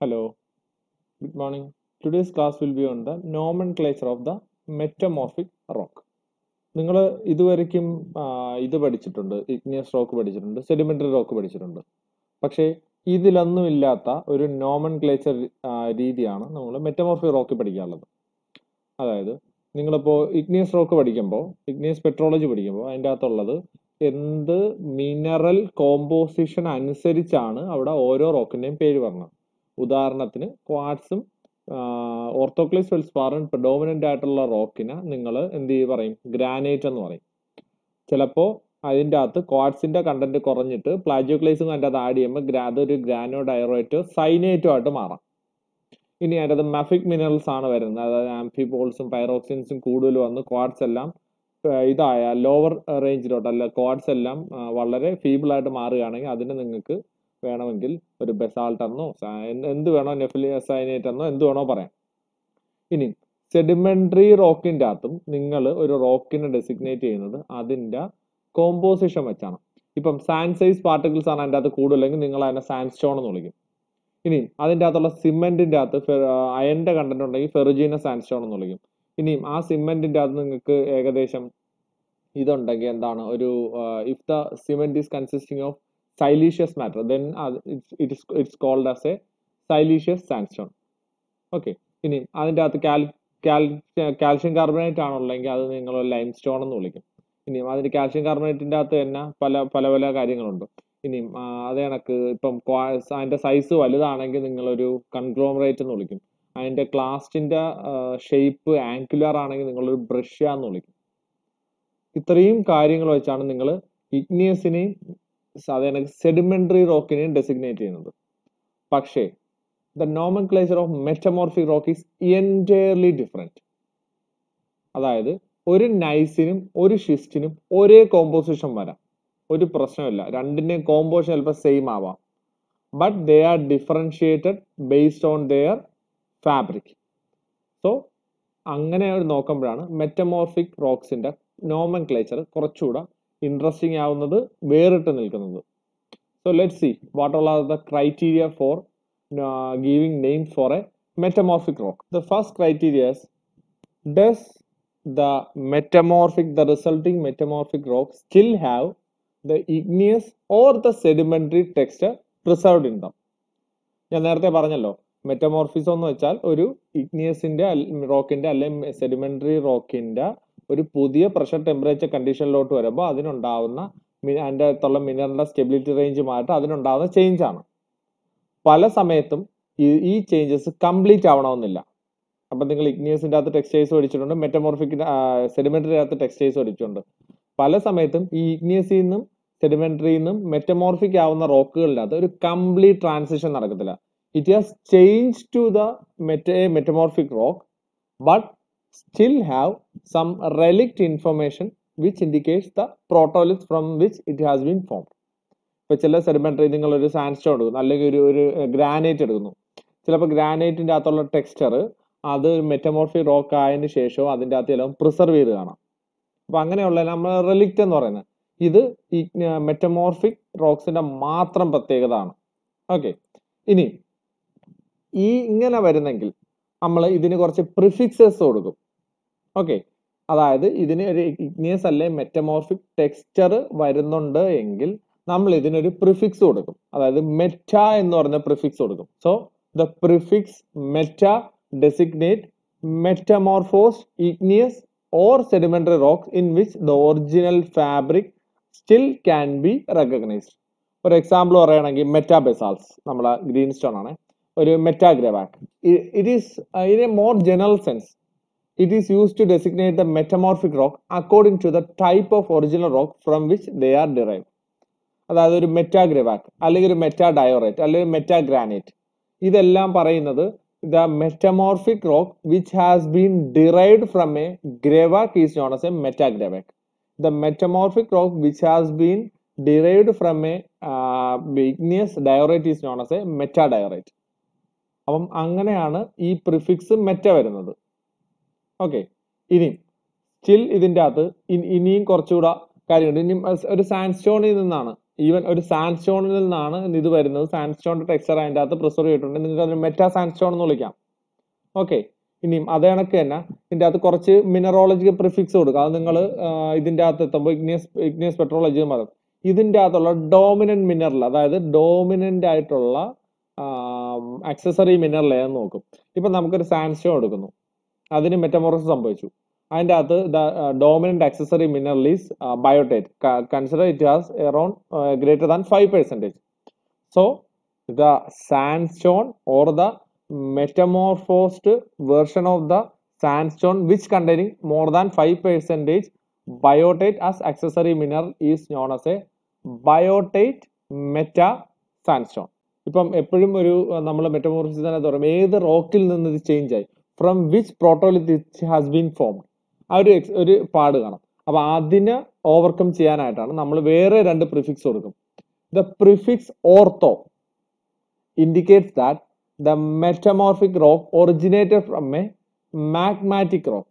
Hello, good morning. Today's class will be on the nomenclature of the metamorphic rock. നിങ്ങൾ ഇതുവരയ്ക്കും ആ, ഇത് പഠിച്ചിട്ടുണ്ട് igneous rock പഠിച്ചിട്ടുണ്ട് sedimentary rock പഠിച്ചിട്ടുണ്ട് പക്ഷേ ഇതിലൊന്നും ഇല്ലാത്ത ഒരു നോമൻ ക്ലേച്ചർ രീതിയാണ് നമ്മൾ മെറ്റമോർഫിക് റോക്ക് പഠിക്കാനുള്ളത് അതായത് നിങ്ങളിപ്പോൾ ഇഗ്നിയസ് റോക്ക് പഠിക്കുമ്പോൾ ഇഗ്നിയസ് പെട്രോളജി പഠിക്കുമ്പോൾ അതിൻ്റെ അകത്തുള്ളത് എന്ത് മിനറൽ കോമ്പോസിഷൻ അനുസരിച്ചാണ് അവിടെ ഓരോ റോക്കിൻ്റെയും പേര് പറഞ്ഞത് ഉദാഹരണത്തിന് ക്വാഡ്സും ഓർത്തോക്ലിസ് ഫെൽസ്പാറും പ്രിഡോമിനന്റ് ആയിട്ടുള്ള റോക്കിന് നിങ്ങൾ എന്ത് ചെയ്യും പറയും ഗ്രാനൈറ്റ് എന്ന് പറയും ചിലപ്പോൾ അതിൻ്റെ അകത്ത് ക്വാഡ്സിന്റെ കണ്ടന്റ് കുറഞ്ഞിട്ട് പ്ലാജിയോക്ലൈസും അതിൻ്റെ അകത്ത് ആഡ് ചെയ്യുമ്പോൾ ഗ്രാ അതൊരു ഗ്രാനോ ഡയറോയിറ്റോ സൈനേറ്റോ ആയിട്ട് മാറാം ഇനി അതിൻ്റെ അത് മെഫിക് മിനറൽസ് ആണ് വരുന്നത് അതായത് ആംഫിബോൾസും പൈറോക്സിൻസും കൂടുതൽ വന്ന് ക്വാഡ്സ് എല്ലാം ആ, ഇതായ ലോവർ റേഞ്ചിലോട്ട് അല്ല ക്വാഡ്സ് എല്ലാം ആ, വളരെ ഫീബിൾ ആയിട്ട് മാറുകയാണെങ്കിൽ അതിന് നിങ്ങൾക്ക് വേണമെങ്കിൽ ഒരു ബെസാൾട്ട് എന്നോ സ- എന്ത് എന്ത് വേണോ നെഫിലിയസൈനേറ്റ് എന്നോ എന്ത് വേണോ പറയാം ഇനി സെഡിമെന്ററി റോക്കിന്റെ അകത്തും നിങ്ങൾ ഒരു റോക്കിനെ ഡെസിഗ്നേറ്റ് ചെയ്യുന്നത് അതിന്റെ കോമ്പോസിഷൻ വെച്ചാണ് ഇപ്പം സാൻഡ് സൈസ് പാർട്ടിക്കിൾസ് ആണ് അതിൻ്റെ അകത്ത് കൂടുതലെങ്കിൽ നിങ്ങൾ അതിനെ സാൻഡ് സ്റ്റോൺ എന്ന് വിളിക്കും ഇനി അതിൻ്റെ അകത്തുള്ള സിമെന്റിന്റെ അകത്ത് അയന്റെ കണ്ടന്റ് ഉണ്ടെങ്കിൽ ഫെറുജീന സാൻഡ് സ്റ്റോൺ എന്ന് വിളിക്കും ഇനിയും ആ സിമെന്റിന്റെ അകത്ത് നിങ്ങൾക്ക് ഏകദേശം ഇതുണ്ടെങ്കിൽ എന്താണ് ഒരു if the cement is consisting of siliceous matter then it is it's called as a siliceous sandstone okay ഇനി അതിൻ്റെ അകത്ത് കാൽ കാൽ കാൽഷ്യം കാർബണേറ്റ് ആണുള്ളെങ്കിൽ അത് നിങ്ങൾ ലൈം സ്റ്റോൺ എന്ന് വിളിക്കും ഇനിയും അതിന് കാൽഷ്യം കാർബണേറ്റിൻ്റെ അകത്ത് തന്നെ പല പല പല കാര്യങ്ങളുണ്ട് ഇനിയും ആ, അത് കണക്ക് ഇപ്പം ക്വാ- അതിന്റെ സൈസ് വലുതാണെങ്കിൽ നിങ്ങളൊരു കൺഗ്ലോമറേറ്റ് എന്ന് വിളിക്കും അതിന്റെ ക്ലാസ്റ്റിന്റെ ഷേപ്പ് ആംഗുലർ ആണെങ്കിൽ നിങ്ങളൊരു ബ്രഷ്യ എന്ന് വിളിക്കും ഇത്രയും കാര്യങ്ങൾ വെച്ചാണ് നിങ്ങൾ ഇഗ്നിയസിനെയും സാധാരണ സെഡിമെന്ററി റോക്കിനെയും ഡെസിഗ്നേറ്റ് ചെയ്യുന്നത് പക്ഷേ the nomenclature of metamorphic rock is entirely different അതായത് ഒരു നൈസിനും ഒരു ഷിസ്റ്റിനും ഒരേ കോമ്പോസിഷൻ വരാം ഒരു പ്രശ്നമില്ല രണ്ടിന്റെയും കോമ്പോസിഷൻ ചിലപ്പോൾ സെയിം ആവാം but they are differentiated based on their fabric so അങ്ങനെ ഒരു നോക്കുമ്പോഴാണ് മെറ്റമോർഫിക് റോക്സിന്റെ നോമൻ ക്ലേച്ചർ കുറച്ചുകൂടെ ഇൻട്രസ്റ്റിംഗ് ആവുന്നത് വേറിട്ട് നിൽക്കുന്നത് so let see what all are the criteria for giving name for a metamorphic rock the first criteria does the metamorphic the resulting metamorphic rock still have the igneous or the sedimentary texture preserved in them ഞാൻ നേരത്തെ പറഞ്ഞല്ലോ metamorphism എന്ന് വെച്ചാൽ ഒരു ഇഗ്നിയസിന്റെ റോക്കിന്റെ അല്ലെങ്കിൽ sedimentary റോക്കിന്റെ ഒരു പുതിയ pressure temperature കണ്ടീഷനിലോട്ട് വരുമ്പോൾ അതിനുണ്ടാവുന്ന മി- അതിന്റെ അകത്തുള്ള മിനറലിന്റെ സ്റ്റെബിലിറ്റി റേഞ്ച് മാറ്റി അതിനുണ്ടാവുന്ന ചേഞ്ച് ആണ് പല സമയത്തും ഈ ഈ ചേഞ്ചസ് കംപ്ലീറ്റ് ആവണമെന്നില്ല അപ്പൊ നിങ്ങൾ ഇഗ്നിയസിന്റെ അകത്ത് ടെക്സ്റ്റൈൽസ് പഠിച്ചിട്ടുണ്ട് മെറ്റമോർഫിക് സെഡിമെന്ററി അകത്ത് ടെക്സ്റ്റൈൽസ് പഠിച്ചിട്ടുണ്ട് പല സമയത്തും ഈ ഇഗ്നിയസിൽ നിന്നും സെഡിമെന്ററിയിൽ നിന്നും മെറ്റമോർഫിക് ആവുന്ന റോക്കുകളുടെ അകത്ത് ഒരു കംപ്ലീറ്റ് ട്രാൻസിഷൻ നടക്കത്തില്ല it has change to the meta metamorphic rock but still have some relict information which indicates the protolith from which it has been form ഇപ്പൊ ചില സെഡിമെന്ററി നിങ്ങൾ ഒരു സാൻഡ്സ്റ്റോൺ എടുക്കുന്നു അല്ലെങ്കിൽ ഒരു ഒരു ഗ്രാനൈറ്റ് എടുക്കുന്നു ചിലപ്പോൾ ഗ്രാനൈറ്റിന്റെ അകത്തുള്ള ടെക്സ്ചർ അത് മെറ്റമോർഫിക് റോക്ക് ആയതിനു ശേഷവും അതിന്റെ അകത്ത് ചിലപ്പോൾ പ്രിസർവ് ചെയ്ത് കാണാം അപ്പൊ അങ്ങനെയുള്ള നമ്മൾ റിലിക്റ്റ് എന്ന് പറയുന്നത് ഇത് ഈ മെറ്റമോർഫിക് റോക്സിന്റെ മാത്രം പ്രത്യേകത ആണ് ഓക്കെ ഇനി ഈ ഇങ്ങനെ വരുന്നെങ്കിൽ നമ്മൾ ഇതിന് കുറച്ച് പ്രിഫിക്സസ് കൊടുക്കും ഓക്കെ അതായത് ഇതിന് ഒരു ഇഗ്നിയസ് അല്ലെ മെറ്റമോർഫിക് ടെക്സ്ചർ വരുന്നുണ്ട് എങ്കിൽ നമ്മൾ ഇതിനൊരു പ്രിഫിക്സ് കൊടുക്കും അതായത് മെറ്റ എന്ന് പറഞ്ഞ പ്രിഫിക്സ് കൊടുക്കും so the prefix meta designate metamorphose igneous or sedimentary rocks in which the original fabric still can be recognised ഒരു എക്സാമ്പിൾ പറയുകയാണെങ്കിൽ മെറ്റാബെസാൾസ് നമ്മളെ ഗ്രീൻ സ്റ്റോൺ ആണ് ഒരു metagreywacke it is in a more general sense it is use to designate the metamorphic rock according to the type of original rock from which they are derive അതായത് ഒരു മെറ്റാഗ്രവാക് അല്ലെങ്കിൽ ഒരു meta ഡയോറേറ്റ് അല്ലെങ്കിൽ meta granite ഇതെല്ലാം പറയുന്നത് the metamorphic rock which has been derived from a greywacke is known as a metagreywacke the metamorphic rock which has been derived from a igneous diorite is known as a meta diorite അപ്പം അങ്ങനെയാണ് ഈ prefix meta വരുന്നത് okay ഇനി still ഇതിന്റെ അകത്ത് ഇനി- ഇനിയും കുറച്ചുകൂടെ കാര്യമുണ്ട് ഇനി ഒരു സാൻഡ് സ്റ്റോണിൽ നിന്നാണ് ഈവൻ ഒരു സാൻഡ് സ്റ്റോണിൽ നിന്നാണ് ഇത് വരുന്നത് സാൻഡ് സ്റ്റോണിന്റെ ടെക്സ്ചർ അതിൻ്റെ അകത്ത് പ്രിസർവ് ചെയ്തിട്ടുണ്ട് നിങ്ങൾക്ക് അതിന് മെറ്റാ സാൻഡ് സ്റ്റോൺ എന്ന് വിളിക്കാം ഓക്കെ ഇനിയും അതേ കണക്ക് തന്നെ ഇതിൻ്റെ അകത്ത് കുറച്ച് മിനറോളജിക്കൽ പ്രിഫിക്സ് കൊടുക്കുക അത് നിങ്ങൾ ഇതിൻ്റെ അകത്ത് എത്തുമ്പോൾ ഇഗ്നിയസ് ഇഗ്നിയസ് പെട്രോളജി എന്ന് പറയും ഇതിൻ്റെ അകത്തുള്ള ഡോമിനന്റ് മിനറൽ അതായത് ഡോമിനന്റ് ആയിട്ടുള്ള അക്സസറി മിനറൽ ഏതെന്ന് നോക്കും ഇപ്പൊ നമുക്കൊരു സാൻഡ് സ്റ്റോൺ എടുക്കുന്നു അതിന് മെറ്റമോറസ് സംഭവിച്ചു അതിൻ്റെ അകത്ത് the dominant accessory mineral is biotite consider it has around greater than five percentage so the sandstone or the metamorphosed version of the sandstone which containing more than 5 percentage biotite as accessory mineral is known as a biotite meta sandstone ഇപ്പം എപ്പോഴും ഒരു നമ്മൾ മെറ്റമോർഫിസിസ് തന്നെ പറയും ഏത് റോക്കിൽ നിന്ന് ഇത് change ആയി from which protolith it has been formed ആ ഒരു ex- ഒരു പാട് കാണാം അപ്പൊ അതിനെ ഓവർകം ചെയ്യാനായിട്ടാണ് നമ്മൾ വേറെ രണ്ട് പ്രിഫിക്സ് കൊടുക്കും the prefix ortho indicates that the metamorphic rock originated from a magmatic rock.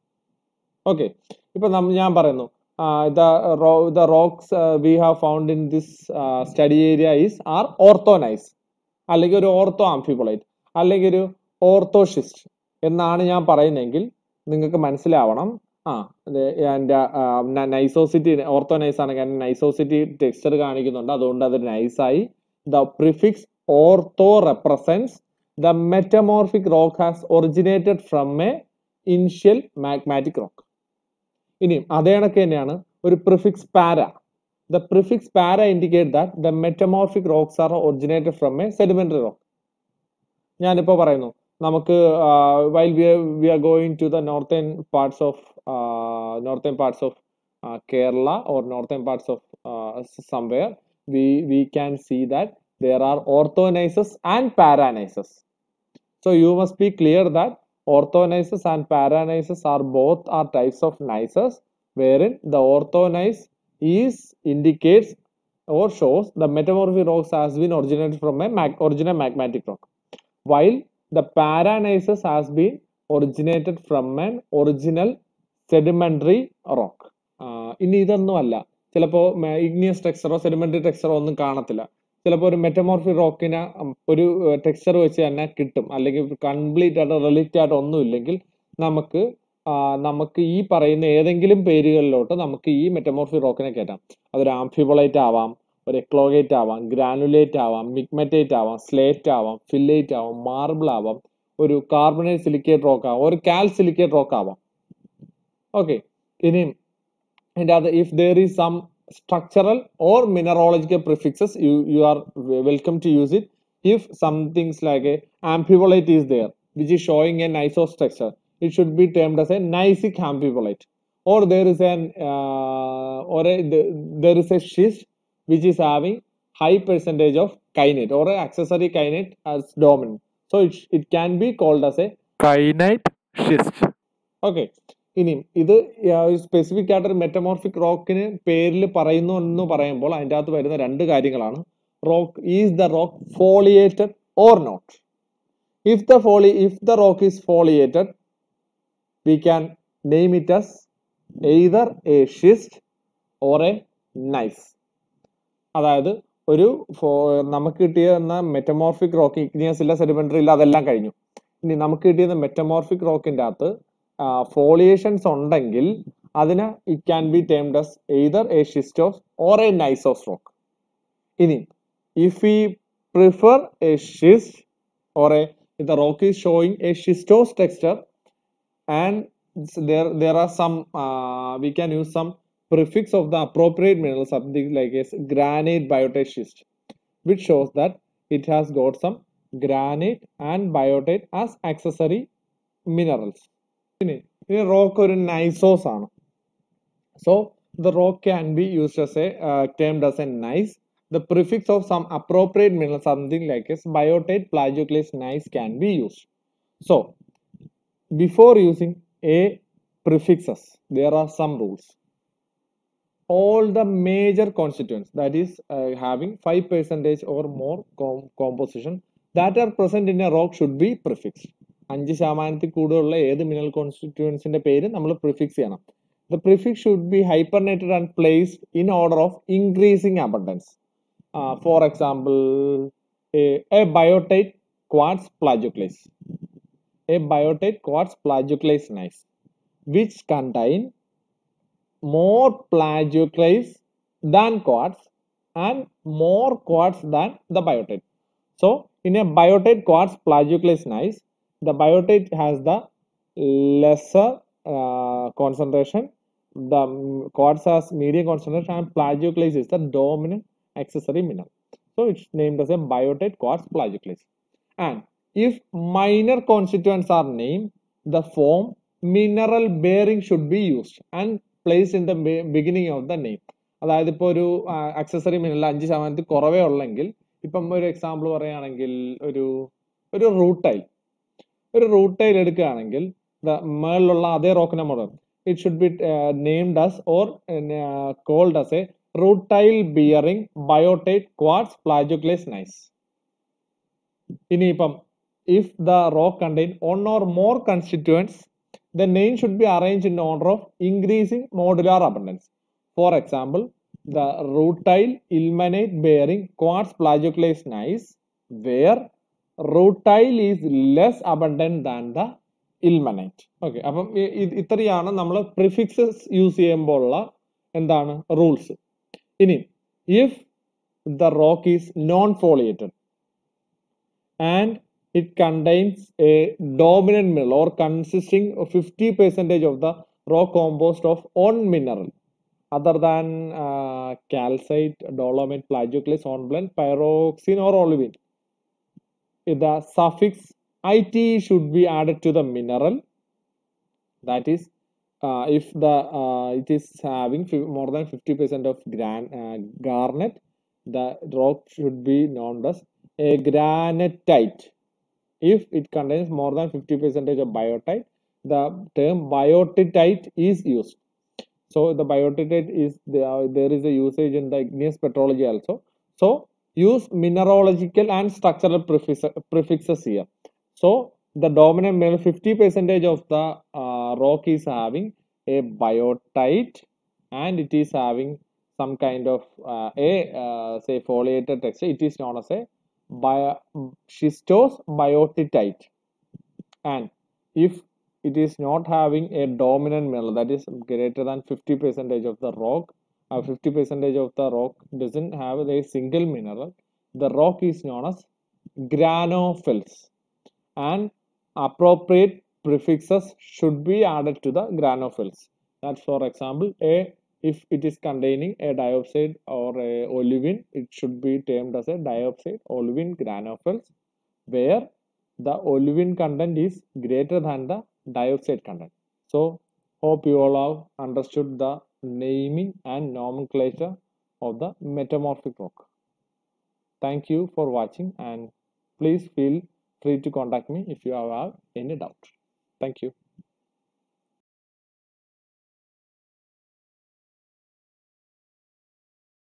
Okay, ഇപ്പൊ നമ്മ ഞാൻ പറയുന്നു the the rocks we have found in this study area is are orthogneiss അല്ലെങ്കിൽ ഒരു ഓർത്തോ ആംഫിബോളൈറ്റ് അല്ലെങ്കിൽ ഒരു ഓർത്തോഷിസ്റ്റ് എന്നാണ് ഞാൻ പറയുന്നതെങ്കിൽ നിങ്ങൾക്ക് മനസ്സിലാവണം ആ എൻ്റെ നൈസോസിറ്റി ഓർത്തോനൈസ് ആണെങ്കിൽ നൈസോസിറ്റി ടെക്സ്ചർ കാണിക്കുന്നുണ്ട് അതുകൊണ്ട് അത് നൈസായി the prefix ortho represents the metamorphic rock has originated from a initial magmatic rock ഇനിയും അതേ കണക്ക് തന്നെയാണ് ഒരു prefix para the prefix para indicate that the metamorphic rocks are originated from a sedimentary rock ഞാനിപ്പോ പറയുന്നു നമുക്ക് while we we are going to the northern parts of northern parts of Kerala or northern parts of somewhere we we can see that there are orthonices and paranices so you must be clear that orthonices and paranices are both are types of nices wherein the orthonice is indicates or shows the metamorphic rocks has been originated from a mag, original magmatic rock while the paranices has been originated from an original sedimentary rock ആഹ് ഇനി ഇതൊന്നും അല്ല ചിലപ്പോൾ igneous ടെക്സ്ചറോ sedimentary ടെക്സ്ചറോ ഒന്നും കാണത്തില്ല ചിലപ്പോൾ ഒരു മെറ്റമോർഫി റോക്കിന് ഒരു ടെക്സ്ചർ വെച്ച് തന്നെ കിട്ടും അല്ലെങ്കിൽ കംപ്ലീറ്റ് ആയിട്ട് റിലേറ്റ് ആയിട്ട് ഒന്നും ഇല്ലെങ്കിൽ നമുക്ക് ആ, നമുക്ക് ഈ പറയുന്ന ഏതെങ്കിലും പേരുകളിലോട്ട് നമുക്ക് ഈ മെറ്റമോർഫി റോക്കിനെ കയറ്റാം അതൊരു ആംഫിബോളൈറ്റ് ആവാം ഒരു എക്ലോഗേറ്റ് ആവാം ഗ്രാനുലേറ്റ് ആവാം മിഗ്മറ്റേറ്റ് ആവാം സ്ലേറ്റ് ആവാം ഫില്ലേറ്റ് ആവാം മാർബിൾ ആവാം ഒരു കാർബണേറ്റ് സിലിക്കേറ്റ് റോക്ക് ആവാം ഒരു കാൽ സിലിക്കേറ്റ് റോക്ക് ആവാം ഓക്കെ ഇനിയും and other if there is some structural or mineralogical prefixes you you are w- welcome to use it if some things like a amphibolite is there which is showing a niso structure it should be termed as a nisic amphibolite or there is an uh, or a, the- there is a schist which is having high percentage of kainate or a accessory kainate as dominant so it, sh- it can be called as a kyanite schist okay ഇനിയും ഇത് specific ആയിട്ട് ഒരു metamorphic റോക്കിന് പേരിൽ പറയുന്നു എന്ന് പറയുമ്പോൾ അതിൻ്റെ അകത്ത് വരുന്ന രണ്ട് കാര്യങ്ങളാണ് rock is the rock foliated or not if the foli if the rock is foliated we can name it as either a schist or a gneiss അതായത് ഒരു ഫോ- നമുക്ക് കിട്ടിയ മെറ്റമോർഫിക് റോക്ക് ഇഗ്നിയസ് ഇല്ല സെഡിമെന്ററി ഇല്ല അതെല്ലാം കഴിഞ്ഞു ഇനി നമുക്ക് കിട്ടിയത് മെറ്റമോർഫിക് റോക്കിന്റെ അകത്ത് ഫോളിയേഷൻസ് ഉണ്ടെങ്കിൽ അതിന് it can be termed as either a schistose or a gneissose rock ഇനി ഇഫ് ഈ prefer a schist or a the rock is showing a schistose texture and s- there there are some uh, we can use some prefix of the appropriate mineral something like a granite biotite schist which shows that it has got some granite and biotite as accessory minerals ഇനി ഇനി rock ഒരു gneissose ആണ് so the rock can be used as a uh, termed as a nice the prefix of some appropriate mineral something like as biotite plagioclase nice can be used so before using a prefixes there are some rules all the major constituents that is uh, having 5 percentage or more com- composition that are present in a rock should be prefixed അഞ്ച് ശതമാനത്തിൽ കൂടുതലുള്ള ഏത് mineral കോൺസ്റ്റിറ്റ്യൂവൻസിന്റെ പേര് നമ്മൾ prefix ചെയ്യണം the prefix should be hyphenated and placed in order of increasing abundance. Uh, for example, a, a biotite quartz plagioclase. A biotite quartz plagioclase gneiss, which contain more plagioclase than quartz and more quartz than the biotite. So, in a biotite quartz plagioclase gneiss, the biotite has the lesser uh, concentration, the mm, quartz has medium concentration, and plagioclase is the dominant accessory mineral. So, it's named as a biotite quartz plagioclase. And if minor constituents are named, the form mineral bearing should be used and placed in the be- beginning of the name. അതായത് ഇപ്പോൾ ഒരു accessory mineral അഞ്ച് ശതമാനത്തിൽ കുറവേ ഉള്ളെങ്കിൽ ഇപ്പം ഒരു example പറയുകയാണെങ്കിൽ ഒരു ഒരു റൂട്ടൈൽ ഒരു റൂട്ടൈൽ എടുക്കുകയാണെങ്കിൽ ദ മേളിലുള്ള അതേ റോക്കിനെ model it should be named as or called as a rutile bearing biotite quartz plagioclase gneiss ഇനിയിപ്പം if the rock contain one or more constituents the name should be arranged in order of increasing modular abundance. For example, the rutile ilmenite bearing quartz plagioclase gneiss, where rutile is less abundant than the ilmenite. Okay അപ്പം ഇ- ഇ- ഇത്രയാണ് നമ്മൾ prefixes use ചെയ്യുമ്പോഴുള്ള എന്താണ് rules ഇനി if the rock is non foliated and it contains a dominant mineral or consisting of 50 percentage of the rock composed of one mineral other than uh, calcite, dolomite, plagioclase, hornblende, pyroxene or olivine. The suffix it should be added to the mineral. That is, uh, if the uh, it is having fi- more than 50% of gran- uh, garnet, the rock should be known as a granitite. If it contains more than 50 percentage of biotite, the term biotitite is used. So the biotitite is there, there is a usage in the igneous petrology also. So use mineralogical and structural prefix, prefixes here. So the dominant mineral 50 percentage of the uh, rock is having a biotite and it is having some kind of uh, a uh, say foliated texture. It is known as a bio, schistose biotitite. And if it is not having a dominant mineral that is greater than 50 percentage of the rock, uh, 50 percentage of the rock doesn't have a single mineral, the rock is known as granophils and appropriate prefixes should be added to the granophils. That's for example, a if it is containing a diopside or a olivine, it should be termed as a diopside olivine granophils, where the olivine content is greater than the dioxide content. So, hope you all have understood the naming and nomenclature of the metamorphic rock. Thank you for watching and please feel free to contact me if you have any doubt. Thank you.